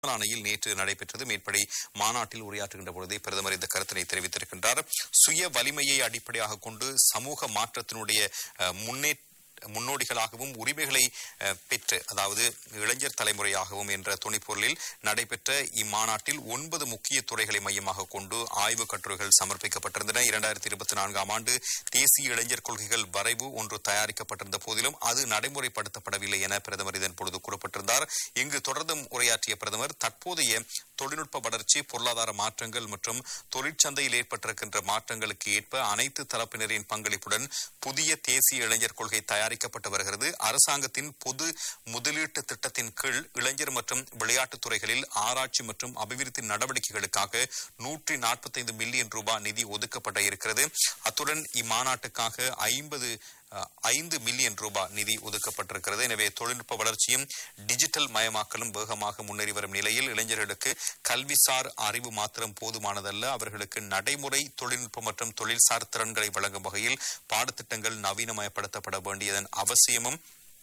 ஆணையில் நேற்று நடைபெற்றது மேற்படி மாநாட்டில் உரையாற்றுகின்ற பொழுதே பிரதமர் இந்த கருத்தினை தெரிவித்திருக்கின்றார் சுய வலிமையை அடிப்படையாக கொண்டு சமூக மாற்றத்தினுடைய அஹ், முன்னேற்ற முன்னோடிகளாகவும் உரிமைகளை அஹ், பெற்று அதாவது இளைஞர் தலைமுறையாகவும் என்ற துணைப்பொருளில் நடைபெற்ற இம்மாநாட்டில் ஒன்பது முக்கிய துறைகளை மையமாக கொண்டு ஆய்வுக் கட்டுரைகள் சமர்ப்பிக்கப்பட்டிருந்தன இரண்டாயிரத்தி இருபத்தி நான்காம் ஆண்டு தேசிய இளைஞர் கொள்கைகள் வரைவு ஒன்று தயாரிக்கப்பட்டிருந்த போதிலும் அது நடைமுறைப்படுத்தப்படவில்லை என பிரதமர் இதன் பொழுது கூறப்பட்டிருந்தார் இங்கு தொடர்ந்தும் உரையாற்றிய பிரதமர் தற்போதைய தொழில்நுட்ப வளர்ச்சி பொருளாதார மாற்றங்கள் மற்றும் தொழிற்சந்தையில் ஏற்பட்டிருக்கின்ற மாற்றங்களுக்கு ஏற்ப அனைத்து தரப்பினரின் பங்களிப்புடன் புதிய தேசிய இளைஞர் கொள்கை தயாரிக்கப்பட்டு வருகிறது அரசாங்கத்தின் பொது முதலீட்டு திட்டத்தின் கீழ் இளைஞர் மற்றும் விளையாட்டுத் துறைகளில் ஆராய்ச்சி மற்றும் அபிவிருத்தி நடவடிக்கைகளுக்காக நூற்றி நாற்பத்தைந்து மில்லியன் ரூபாய் நிதி ஒதுக்கப்பட இருக்கிறது அத்துடன் இம்மாநாட்டுக்காக ஐம்பது ஐந்து மில்லியன் ரூபாய் நிதி ஒதுக்கப்பட்டிருக்கிறது எனவே தொழில்நுட்ப வளர்ச்சியும் டிஜிட்டல் மயமாக்கலும் வேகமாக முன்னேறி வரும் நிலையில் இளைஞர்களுக்கு கல்விசார் அறிவு மாத்திரம் போதுமானதல்ல அவர்களுக்கு நடைமுறை தொழில்நுட்பம் மற்றும் தொழில்சார் திறன்களை வழங்கும் வகையில் பாடத்திட்டங்கள் நவீனமயப்படுத்தப்பட வேண்டியதன் அவசியமும்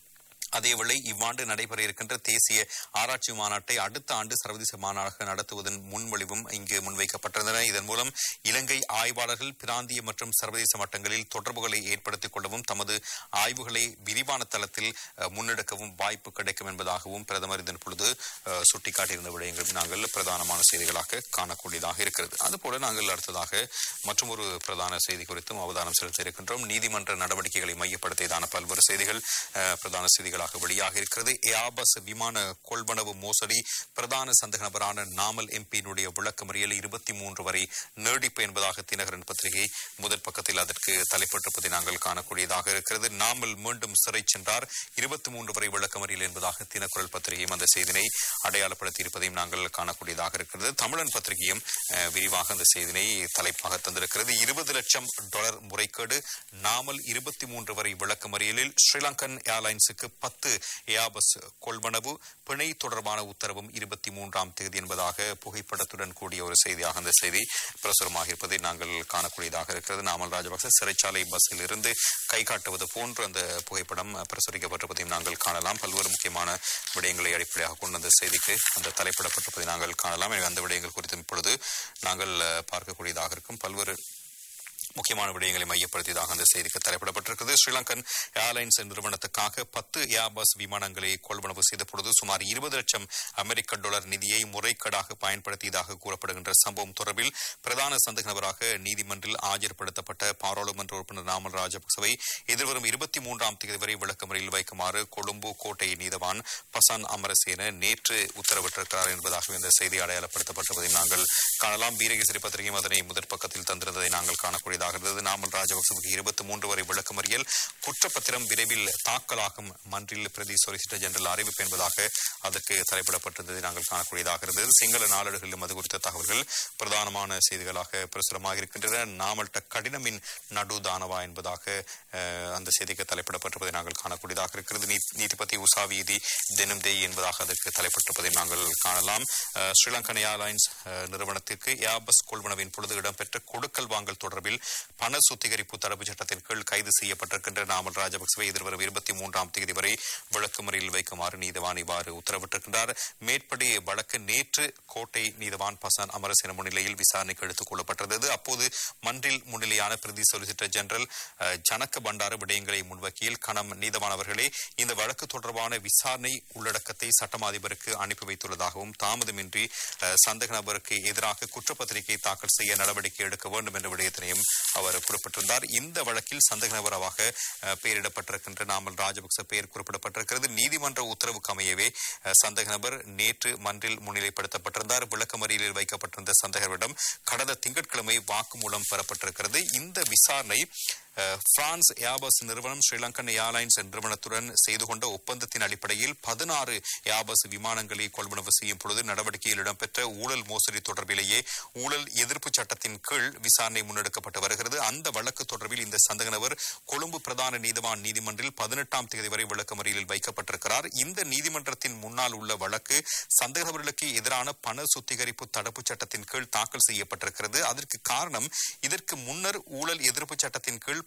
அதேவேளை இவ்வாண்டு நடைபெற இருக்கின்ற தேசிய ஆராய்ச்சி மாநாட்டை அடுத்த ஆண்டு சர்வதேச மாநாடாக நடத்துவதன் முன்மொழிவும் இங்கு முன்வைக்கப்பட்டிருந்தன இதன் மூலம் இலங்கை ஆய்வாளர்கள் பிராந்திய மற்றும் சர்வதேச மட்டங்களில் தொடர்புகளை ஏற்படுத்திக் கொள்ளவும் தமது ஆய்வுகளை விரிவான தளத்தில் அஹ், முன்னெடுக்கவும் வாய்ப்பு கிடைக்கும் என்பதாகவும் பிரதமர் இதன் பொழுது அஹ், சுட்டிக்காட்டியிருந்த விடயங்கள் நாங்கள் பிரதானமான செய்திகளாக காணக்கூடியதாக இருக்கிறது அதுபோல நாங்கள் அடுத்ததாக மற்றொரு பிரதான செய்தி குறித்தும் அவதானம் செலுத்த இருக்கின்றோம் நீதிமன்ற நடவடிக்கைகளை மையப்படுத்தியதான பல்வேறு செய்திகள் அஹ், பிரதான செய்திகளாக வெளியாக இருக்கிறது ஏஆபஸ் விமான கொள்வனவு மோசடி பிரதான சந்தக நபரான நாமல் எம்பியினுடைய விளக்கமறியல் இருபத்தி மூன்று வரை நீடிப்பு என்பதாக தினகரன் பத்திரிகை முதல் பக்கத்தில் அதற்கு தலைப்பட்டிருப்பதை நாங்கள் காணக்கூடியதாக இருக்கிறது நாமல் மீண்டும் சிறை சென்றார் இருபத்தி மூன்று வரை விளக்கமறியல் என்பதாக தினக்குரல் பத்திரிகையும் அந்த செய்தினை அடையாளப்படுத்தி இருப்பதையும் நாங்கள் காணக்கூடியதாக இருக்கிறது தமிழன் பத்திரிகையும் அஹ், விரிவாக அந்த செய்தினை தலைப்பாக தந்திருக்கிறது இருபது லட்சம் டாலர் முறைகேடு நாமல் இருபத்தி மூன்று வரை விளக்கமறியலில் ஸ்ரீலங்கன் ஏர்லைன்ஸுக்கு பத்து ஏஆபஸ் கொள்வனவு பிணை தொடர்பான உத்தரவும் இருபத்தி மூன்றாம் தேதி என்பதாக புகைப்படத்துடன் கூடிய ஒரு செய்தியாக அந்த செய்தி பிரசுரமாக இருப்பதை நாங்கள் காணக்கூடியதாக இருக்கிறது நாமல் ராஜபக்ச சிறைச்சாலை பஸ்ஸில் இருந்து கை காட்டுவது போன்று அந்த புகைப்படம் பிரசுரிக்கப்பட்டிருப்பதையும் நாங்கள் காணலாம் பல்வேறு முக்கியமான விடயங்களை அடிப்படையாக கொண்டு அந்த செய்திக்கு அந்த தலைப்பிடப்பட்டிருப்பதை நாங்கள் காணலாம் எனவே அந்த விடயங்கள் குறித்தும் இப்பொழுது நாங்கள் அஹ், பார்க்கக்கூடியதாக இருக்கும் பல்வேறு முக்கியமான விடயங்களை மையப்படுத்தியதாக அந்த செய்திக்கு தலைப்பிடப்பட்டிருக்கிறது ஸ்ரீலங்கன் ஏர்லைன்ஸ் நிறுவனத்துக்காக பத்து ஏர்பஸ் விமானங்களை கொள்வனவு செய்த பொழுது சுமார் இருபது லட்சம் அமெரிக்க டாலர் நிதியை முறைகேடாக பயன்படுத்தியதாக கூறப்படுகின்ற சம்பவம் தொடர்பில் பிரதான சந்தக நபராக நீதிமன்றில் ஆஜர்படுத்தப்பட்ட பாராளுமன்ற உறுப்பினர் நாமல் ராஜபக்சவை எதிர்வரும் இருபத்தி மூன்றாம் தேதி வரை விளக்கமறியில் வைக்குமாறு கொழும்பு கோட்டை நீதவான் பசான் அமரசேன நேற்று உத்தரவிட்டிருக்கிறார் என்பதாக இந்த செய்தி அடையாளப்படுத்தப்பட்டிருப்பதை நாங்கள் காணலாம் வீரகேசரி பத்திரிகையும் அதனை முதற் பக்கத்தில் தந்திருந்ததை நாங்கள் காணக்கூடியதாக இருந்தது நாமல் ராஜபக்சவுக்கு இருபத்தி மூன்று வரை விளக்கமறியல் குற்றப்பத்திரம் விரைவில் தாக்கலாகும் மன்றில் பிரதி சொலிசிட்டர் ஜெனரல் அறிவிப்பு என்பதாக அதற்கு தலைப்பிடப்பட்டிருந்ததை நாங்கள் காணக்கூடியதாக இருந்தது சிங்கள நாளேடுகளிலும் அது குறித்த தகவல்கள் பிரதானமான செய்திகளாக பிரசுரமாக இருக்கின்றன நாமல்ட கடினமின் நடுதானவா என்பதாக அஹ், அந்த செய்திக்கு தலைப்பிடப்பட்டிருப்பதை நாங்கள் காணக்கூடியதாக இருக்கிறது நீ- நீதிபதி உசாவீதி தினம் தேய் என்பதாக அதற்கு தலைப்பட்டிருப்பதை நாங்கள் காணலாம் அஹ், ஸ்ரீலங்கன் ஏர்லைன்ஸ் அஹ், நிறுவனத்திற்கு ஏர்பஸ் கொள்வனவின் பொழுது இடம்பெற்ற கொடுக்கல் வாங்கல் தொடர்பில் பண சுத்திகரிப்பு தடுப்பு சட்டத்தின் கீழ் கைது செய்யப்பட்டிருக்கின்ற நாமல் ராஜபக்சவை எதிர்வரும் இருபத்தி மூன்றாம் தேதி வரை விளக்குமறியில் வைக்குமாறு நீதவான் இவ்வாறு உத்தரவிட்டிருக்கின்றார் மேற்படி வழக்கு நேற்று கோட்டை நீதவான் பசான் அமரசேன முன்னிலையில் விசாரணைக்கு எடுத்துக் கொள்ளப்பட்டிருந்தது அப்போது மன்றில் முன்னிலையான பிரதி சொலிசிட்டர் ஜெனரல் அஹ், ஜனக பண்டார விடயங்களை முன்வைக்கையில் கணம் நீதவான் அவர்களே இந்த வழக்கு தொடர்பான விசாரணை உள்ளடக்கத்தை சட்டமா அதிபருக்கு அனுப்பி வைத்துள்ளதாகவும் தாமதமின்றி அஹ், சந்தேக நபருக்கு எதிராக குற்றப்பத்திரிகை தாக்கல் செய்ய நடவடிக்கை எடுக்க வேண்டும் என்ற விடயத்தினையும் அவர் குறிப்பிட்டிருந்தார் இந்த வழக்கில் சந்தேக நபராக அஹ், பெயரிடப்பட்டிருக்கின்ற நாமல் ராஜபக்ச பெயர் குறிப்பிடப்பட்டிருக்கிறது நீதிமன்ற உத்தரவுக்கு அமையவே அஹ், சந்தேக நபர் நேற்று மன்றில் முன்னிலைப்படுத்தப்பட்டிருந்தார் விளக்கமறியலில் வைக்கப்பட்டிருந்த சந்தேகரிடம் கடந்த திங்கட்கிழமை வாக்குமூலம் பெறப்பட்டிருக்கிறது இந்த விசாரணை அஹ், பிரான்ஸ் ஏர்பஸ் நிறுவனம் ஸ்ரீலங்கன் ஏர்லைன்ஸ் நிறுவனத்துடன் செய்து கொண்ட ஒப்பந்தத்தின் அடிப்படையில் பதினாறு ஏர்பஸ் விமானங்களை கொள்வனவு செய்யும் பொழுது நடவடிக்கையில் இடம்பெற்ற ஊழல் மோசடி தொடர்பிலேயே ஊழல் எதிர்ப்பு சட்டத்தின் கீழ் விசாரணை முன்னெடுக்கப்பட்டு வருகிறது அந்த வழக்கு தொடர்பில் இந்த சந்தக நபர் கொழும்பு பிரதான நீதிவான் நீதிமன்றில் பதினெட்டாம் தேதி வரை விளக்கமறியலில் வைக்கப்பட்டிருக்கிறார் இந்த நீதிமன்றத்தின் முன்னால் உள்ள வழக்கு சந்தேக நபர்களுக்கு எதிரான பண சுத்திகரிப்பு தடுப்பு சட்டத்தின் கீழ் தாக்கல் செய்யப்பட்டிருக்கிறது அதற்கு காரணம் இதற்கு முன்னர் ஊழல் எதிர்ப்பு சட்டத்தின் கீழ்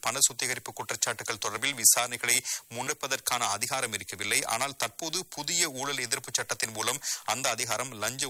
பண சுத்திகரிப்பு குற்றச்சாட்டுகள் தொடர்பில் விசாரணைகளை முன்னெடுப்பதற்கான அதிகாரம் இருக்கவில்லை ஆனால் தற்போது புதிய ஊழல் எதிர்ப்பு சட்டத்தின் மூலம் அந்த அதிகாரம் லஞ்ச